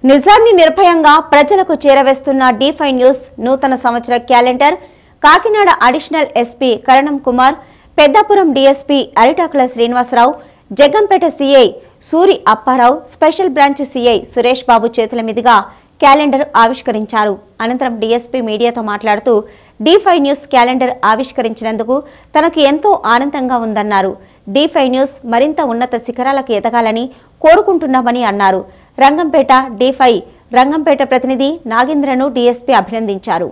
నిజాన్ని నిర్భయంగా ప్రజలకు చేరవేస్తున్న డీఫై న్యూస్ నూతన సంవత్సర calendar Kakinada additional SP Karanam Kumar Peddapuram DSP Aritakula Srinivasarao Jaggampeta CI Suri Apparao special branch CI Suresh Babu చేతుల మీదుగా క్యాలెండర్ ఆవిష్కరించారు అనంతరం డీఎస్పీ మీడియాతో మాట్లాడుతూ డీఫై న్యూస్ క్యాలెండర్ ఆవిష్కరించినందుకు తనకు ఎంతో ఆనందంగా ఉందన్నారు డీఫై న్యూస్ మరింత ఉన్నత శిఖరాలకు ఎదగాలని కోరుకుంటున్నామని అన్నారు రంగంపేట డీఫై రంగంపేట ప్రతినిధి నాగేంద్రను డీఎస్పీ అభినందించారు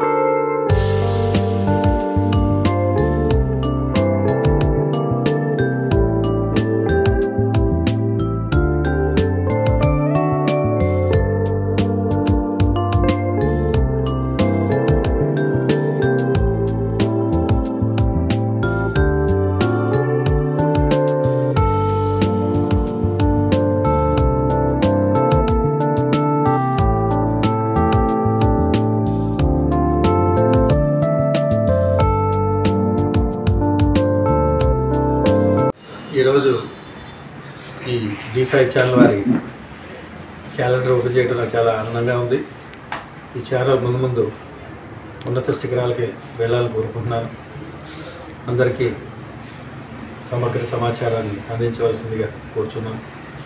ఈరోజు ఈ డి ఫైవ్ ఛానల్ వారి క్యాలెండర్ ఓపెన్ చేయడం నాకు చాలా ఆనందంగా ఉంది ఈ ఛానల్ ముందు ముందు ఉన్నత శిఖరాలకి వెళ్ళాలని కోరుకుంటున్నాను అందరికీ సమగ్ర సమాచారాన్ని అందించవలసిందిగా కోరుచున్నాను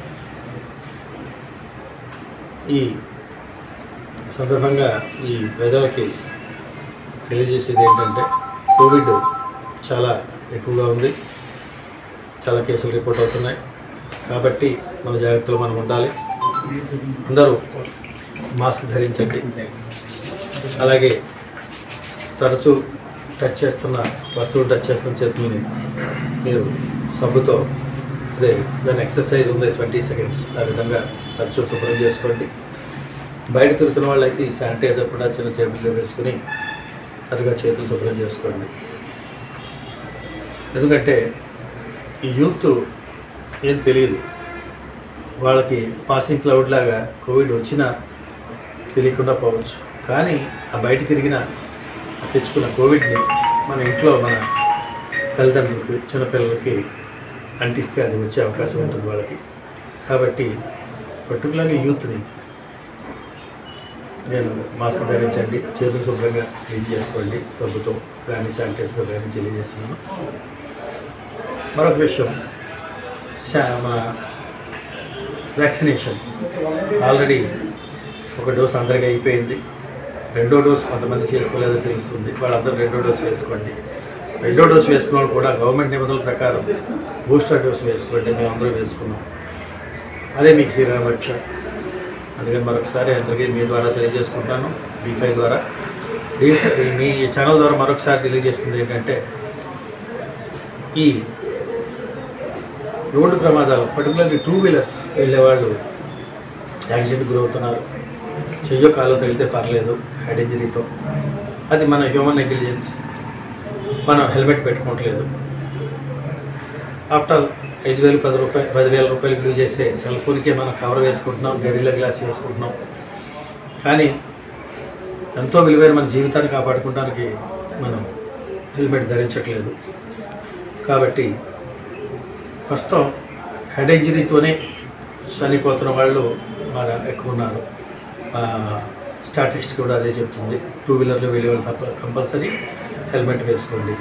ఈ సందర్భంగా ఈ ప్రజలకి తెలియజేసేది ఏంటంటే కోవిడ్ చాలా ఎక్కువగా ఉంది చాలా కేసులు రిపోర్ట్ అవుతున్నాయి కాబట్టి మన జాగ్రత్తలు మనం ఉండాలి అందరూ మాస్క్ ధరించండి అలాగే తరచూ టచ్ చేస్తున్న వస్తువులు టచ్ చేస్తున్న చేతుల్ని మీరు సబ్బుతో అదే దాని ఎక్సర్సైజ్ ఉంది ట్వంటీ సెకండ్స్ ఆ విధంగా తరచూ శుభ్రం చేసుకోండి బయట తిరుగుతున్న వాళ్ళైతే ఈ శానిటైజర్ కూడా చిన్న చేతుల్లో వేసుకుని తరగా చేతులు శుభ్రం చేసుకోండి ఎందుకంటే ఈ యూత్ ఏం తెలియదు వాళ్ళకి పాసింగ్ క్లౌడ్ లాగా కోవిడ్ వచ్చినా తెలియకుండా పోవచ్చు కానీ ఆ బయట తిరిగిన ఆ తెచ్చుకున్న కోవిడ్ని మన ఇంట్లో మన తల్లిదండ్రులకి చిన్నపిల్లలకి అంటిస్తే అది వచ్చే అవకాశం ఉంటుంది వాళ్ళకి కాబట్టి పర్టికులర్గా యూత్ని నేను మాస్క్ ధరించండి చేతులు శుభ్రంగా క్లీన్ చేసుకోండి సబ్బుతో కానీ శానిటైజర్తో కానీ తెలియజేస్తున్నాను మరొక విషయం శా- మన వ్యాక్సినేషన్ ఆల్రెడీ ఒక డోస్ అందరికీ అయిపోయింది రెండో డోస్ కొంతమంది చేసుకోలేదో తెలుస్తుంది వాళ్ళందరూ రెండో డోస్ వేసుకోండి రెండో డోస్ వేసుకున్న వాళ్ళు కూడా గవర్నమెంట్ నిబంధనల ప్రకారం బూస్టర్ డోస్ వేసుకోండి మేము అందరూ వేసుకున్నాం అదే మీకు శ్రీరామ రక్ష అందుకని మరొకసారి అందరికీ మీ ద్వారా తెలియజేసుకుంటాను డీఫై ద్వారా డీ మీ ఛానల్ ద్వారా మరొకసారి తెలియజేస్తుంది ఏంటంటే ఈ రోడ్డు ప్రమాదాలు పర్టికులర్లీ టూ వీలర్స్ వెళ్ళేవాళ్ళు యాక్సిడెంట్ గురవుతున్నారు చెయ్యో కాలు తగిలితే పర్లేదు హెడ్ ఇంజరీతో అది మన హ్యూమన్ నెగ్లిజెన్స్ మనం హెల్మెట్ పెట్టుకోవట్లేదు ఆఫ్టర్ ఐదు వేలు పది రూపాయలు పదివేల రూపాయలు విలువ చేసే సెల్ ఫోన్కే మనం కవర్ వేసుకుంటున్నాం గరిల్ల గ్లాస్ వేసుకుంటున్నాం కానీ ఎంతో విలువైన మన జీవితాన్ని కాపాడుకోవడానికి మనం హెల్మెట్ ధరించట్లేదు కాబట్టి ప్రస్తుతం హెడ్ ఇంజరీతోనే చనిపోతున్న వాళ్ళు మన ఎక్కువ ఉన్నారు స్టాటిస్టిక్ కూడా అదే చెప్తుంది టూ వీలర్లో వెళ్ళే వాళ్ళు తప్ప కంపల్సరీ హెల్మెట్ వేసుకోండి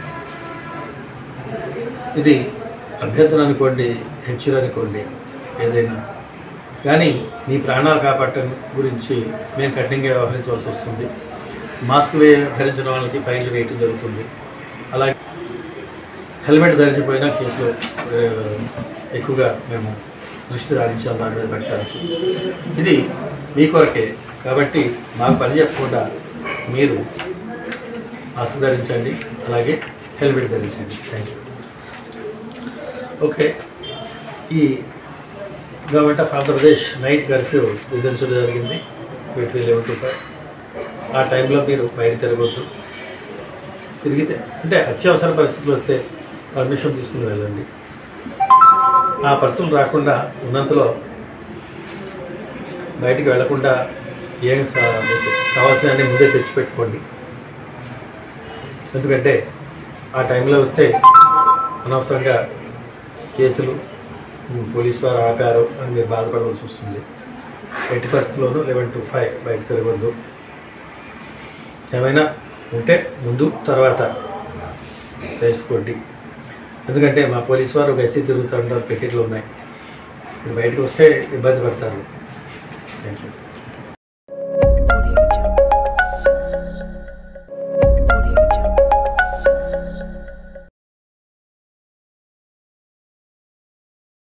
ఇది అభ్యర్థన అనుకోండి హెచ్చర్ అనుకోండి ఏదైనా కానీ మీ ప్రాణాలు కాపాడటం గురించి మేము కఠినంగా వ్యవహరించవలసి వస్తుంది మాస్క్ వే ధరించిన వాళ్ళకి ఫైన్లు వేయటం జరుగుతుంది అలాగే హెల్మెట్ ధరించిపోయినా కేసులు ఆ, ఎక్కువగా మేము దృష్టి సారించాం దాని మీద పెట్టడానికి ఇది మీ కొరకే కాబట్టి మాకు పని చెప్పకుండా మీరు మాస్క్ ధరించండి అలాగే హెల్మెట్ ధరించండి థ్యాంక్ యూ ఓకే ఈ government of Andhra Pradesh night curfew విధించడం జరిగింది బిట్వీన్ లెవెన్ టు ఫైవ్ ఆ టైంలో మీరు బయట తిరగొద్దు తిరిగితే అంటే అత్యవసర పరిస్థితులు వస్తే పర్మిషన్ తీసుకుని వెళ్ళండి ఆ పరిస్థితులు రాకుండా ఉన్నంతలో బయటికి వెళ్లకుండా ఏం స- మీకు కావాల్సినవన్నీ ముందే తెచ్చిపెట్టుకోండి ఎందుకంటే ఆ టైంలో వస్తే అనవసరంగా కేసులు ఉమ్, పోలీసు వారు ఆపారు అని మీరు బాధపడవలసి వస్తుంది ఎట్టి పరిస్థితుల్లోనూ లెవెన్ టు ఫైవ్ బయట తిరగొద్దు ఏమైనా ఉంటే ముందు తర్వాత చేసుకోండి ఎందుకంటే మా పోలీసు వారు గస్తీ తిరుగుతూ ఉంటారు పికెట్లు ఉన్నాయి మీరు బయటకు వస్తే ఇబ్బంది పడతారు థ్యాంక్ యూ